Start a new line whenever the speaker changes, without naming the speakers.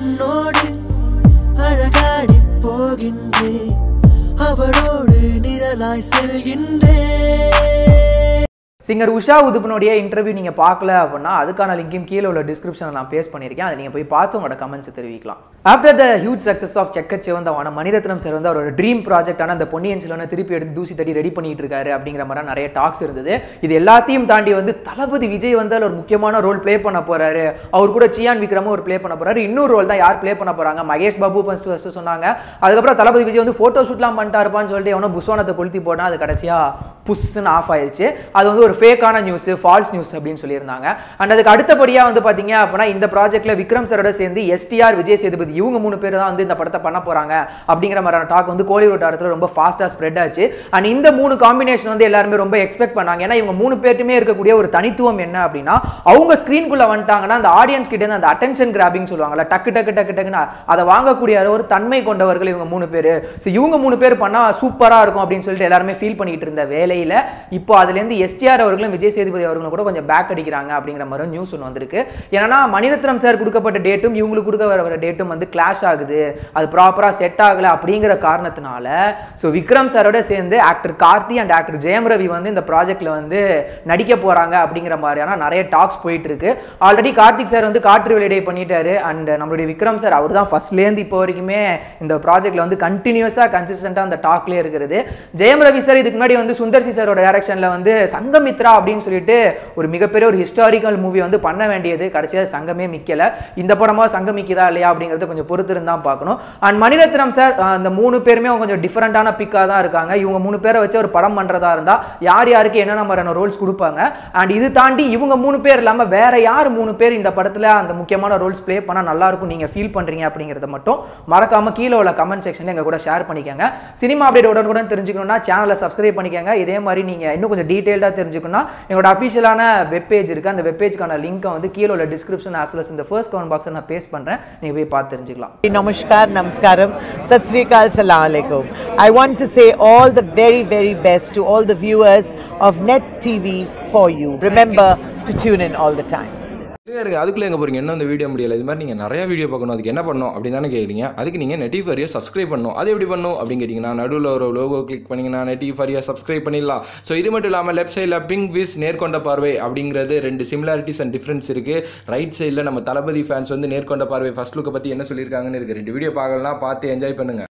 உன்னோடு அழகாடி போகின்றேன் அவளோடு நிழலாய் செல்கின்றேன்
சிங்கர் உஷா உதுப்பனுடைய இன்டர்வியூ நீங்கள் பார்க்கல அப்படின்னா அதுக்கான லிங்கையும் கீழே உள்ள டிஸ்கிரிப்ஷனில் நான் பேஸ்ட் பண்ணியிருக்கேன் அதை நீங்கள் போய் பார்த்து உங்களோட கமெண்ட்ஸ் தெரிவிக்கலாம் after the huge success of Chekka சிவந்தவான மணிரத்னம் சார் வந்து அவரோட ட்ரீம் ப்ராஜெக்டான அந்த பொன்னியின் செல்வனை திருப்பி எடுத்து தூசி தட்டி ரெடி பண்ணிட்டு இருக்காரு அப்படிங்கிற மாதிரி நிறைய டாக்ஸ் இருந்தது இது எல்லாத்தையும் தாண்டி வந்து தளபதி விஜய் வந்து அதில் ஒரு முக்கியமான ரோல் ப்ளே பண்ண போறாரு அவர் கூட சியான் விக்ரமும் ஒரு ப்ளே பண்ண போறாரு இன்னொரு ரோல் தான் யார் ப்ளே பண்ண போறாங்க மகேஷ் பாபு ஃபர்ஸ்ட் ஃபர்ஸ்ட் சொன்னாங்க அதுக்கப்புறம் தளபதி விஜய் வந்து ஃபோட்டோ ஷூட்லாம் பண்ணிட்டாருப்பான்னு சொல்லிட்டு எவனோ புஸ்வானத்தை கொளுத்தி போட்டால் அது கடைசியா புஷ்ன்னு ஆஃப் ஆயிருச்சு அது வந்து ஒரு ஃபேக்கான நியூஸ் ஃபால்ஸ் நியூஸ் அப்படின்னு சொல்லியிருந்தாங்க அண்ட் அதுக்கு அடுத்தபடியாக வந்து பார்த்தீங்க அப்படின்னா இந்த ப்ராஜெக்ட்ல விக்ரம் சரோட சேர்ந்து எஸ்டிஆர் விஜய் சேதுபதி இவங்க மூணு பேர் தான் வந்து இந்த படத்தை பண்ண போறாங்க அப்படிங்கிற மாதிரியான டாக் வந்து கோலிவுட் ஆரத்தில் ரொம்ப ஃபாஸ்ட்டாக ஸ்ப்ரெட் ஆச்சு அண்ட் இந்த மூணு காம்பினேஷன் வந்து எல்லாருமே ரொம்ப எக்ஸ்பெக்ட் பண்ணாங்க ஏன்னா இவங்க மூணு பேர்ட்டுமே இருக்கக்கூடிய ஒரு தனித்துவம் என்ன அப்படின்னா அவங்க ஸ்க்ரீன்குள்ள வந்துட்டாங்கன்னா அந்த ஆடியன்ஸ் கிட்ட இருந்து அந்த அட்டென்ஷன் கிராபிங் சொல்லுவாங்கல்ல டக்கு டக்கு டக்கு டக்குன்னு அதை வாங்கக்கூடிய ஒரு தன்மை கொண்டவர்கள் இவங்க மூணு பேர் ஸோ இவங்க மூணு பேர் பண்ணா சூப்பரா இருக்கும் அப்படின்னு சொல்லிட்டு எல்லாருமே ஃபீல் பண்ணிட்டு இருந்த வேலையில இப்போ அதுலேருந்து எஸ்டிஆர் அவர்களும் விஜய் சேதுபதி அவர்களும் கூட கொஞ்சம் பேக் அடிக்கிறாங்க அப்படிங்கிற மாதிரி நியூஸ் ஒன்று வந்திருக்கு ஏன்னா மணிரத்னம் சார் கொடுக்கப்பட்ட டேட்டும் இவங்களுக்கு கொடுக்க வர டேட்டும் வந்து கிளாஷ் ஆகுது அது ப்ராப்பரா செட் ஆகல அப்படிங்கிற காரணத்தினால ஸோ விக்ரம் சாரோட சேர்ந்து actor Karthi and actor Jayam Ravi வந்து இந்த ப்ராஜெக்ட்ல வந்து நடிக்க போறாங்க அப்படிங்கிற மாதிரியான நிறைய டாக்ஸ் போயிட்டு இருக்கு ஆல்ரெடி கார்த்திக் சார் வந்து காற்று வெளியிடை பண்ணிட்டாரு அண்ட் நம்மளுடைய விக்ரம் சார் அவர் தான் ஃபர்ஸ்ட்லேருந்து இப்போ வரைக்குமே இந்த ப்ராஜெக்ட்ல வந்து கண்டினியூஸாக கன்சிஸ்டண்டாக அந்த டாக்லேயே இருக்கிறது ஜெயம் ரவி சார் இதுக்கு முன்னாடி வந்து சுந்தர் சி சாரோட டைரக்ஷனில் வந்து சங்கமித்ரா அப்படின்னு சொல்லிட்டு ஒரு மிகப்பெரிய ஒரு ஹிஸ்டாரிக்கல் மூவி வந்து பண்ண வேண்டியது கடைசியாக சங்கமே மிக்கல இந்த படமா சங்கமிக்குதா இல்லையா அப்படிங்கிறத கொஞ்சம் பொறுத்திருந்து தான் பார்க்கணும் அண்ட் மணிரத்னம் சார் அந்த மூணு பேருமே அவங்க கொஞ்சம் டிஃப்ரெண்டான பிக்காக தான் இருக்காங்க இவங்க மூணு பேரை வச்சு ஒரு படம் பண்ணுறதா இருந்தால் யார் யாருக்கு என்னென்ன மாதிரியான ரோல்ஸ் கொடுப்பாங்க அண்ட் இது தாண்டி இவங்க மூணு பேர் இல்லாமல் வேற யார் மூணு பேர் இந்த படத்தில் அந்த முக்கியமான ரோல்ஸ் ப்ளே பண்ணால் நல்லா இருக்கும் நீங்கள் ஃபீல் பண்ணுறீங்க அப்படிங்கிறத மட்டும் மறக்காம கீழே உள்ள கமெண்ட் செக்ஷனில் எங்கள் கூட ஷேர் பண்ணிக்கோங்க சினிமா அப்டேட் உடனுக்குடன் தெரிஞ்சுக்கணும்னா சேனலை சப்ஸ்கிரைப் பண்ணிக்கோங்க இதே மாதிரி நீங்கள் இன்னும் கொஞ்சம் டீட்டெயில்டாக தெரிஞ்சுக்கணும்னா எங்களோட அஃபிஷியலான வெப்பேஜ் இருக்குது அந்த வெப்பேஜ்க்கான லிங்க்கை வந்து கீழே உள்ள டிஸ்கிரிப்ஷன் ஆஸ் வெல் இந்த ஃபர்ஸ்ட் கமெண்ட் பாக்ஸில் நான் பேஸ்ட் பண்ணுறேன் நீங்கள் போய் பார்த்து தெரிஞ்சுக்கலாம்
Namaskar, Namaskaram, Sat Sri Akal, Salam Alaikum. I want to say all the very, very best to all the viewers of Net TV for you. Remember to tune in all the time.
இருங்க இருங்க அதுக்குள்ளே எங்கே போகிறீங்க இன்னும் அந்த video முடியல இது மாதிரி நீங்கள் நிறைய வீடியோ பார்க்கணும் அதுக்கு என்ன பண்ணணும் அப்படின்னு தானே கேட்குறீங்க அதுக்கு நீங்கள் நெட்டிஃபரியை சப்ஸ்கிரைப் பண்ணணும் அது எப்படி பண்ணணும் அப்படின்னு கேட்டிங்கன்னா நடுவில் ஒரு லோகோ கிளிக் பண்ணிங்கன்னா நெட்டிஃபரியை சப்ஸ்கிரைப் பண்ணிடலாம் ஸோ இது மட்டும் இல்லாமல் லெஃப்ட் சைடில் பிங்க் விஸ் நேர்கொண்ட பார்வை அப்படிங்கிறது ரெண்டு சிமிலாரிட்டிஸ் அண்ட் டிஃப்ரென்ஸ் இருக்குது ரைட் சைடில் நம்ம தளபதி ஃபேன்ஸ் வந்து நேர்கொண்ட பார்வை ஃபர்ஸ்ட் லுக்கை பற்றி என்ன சொல்லியிருக்காங்கன்னு இருக்குது ரெண்டு வீடியோ பார்க்கலாம் பார்த்து என்ஜாய் பண்ணுங்கள்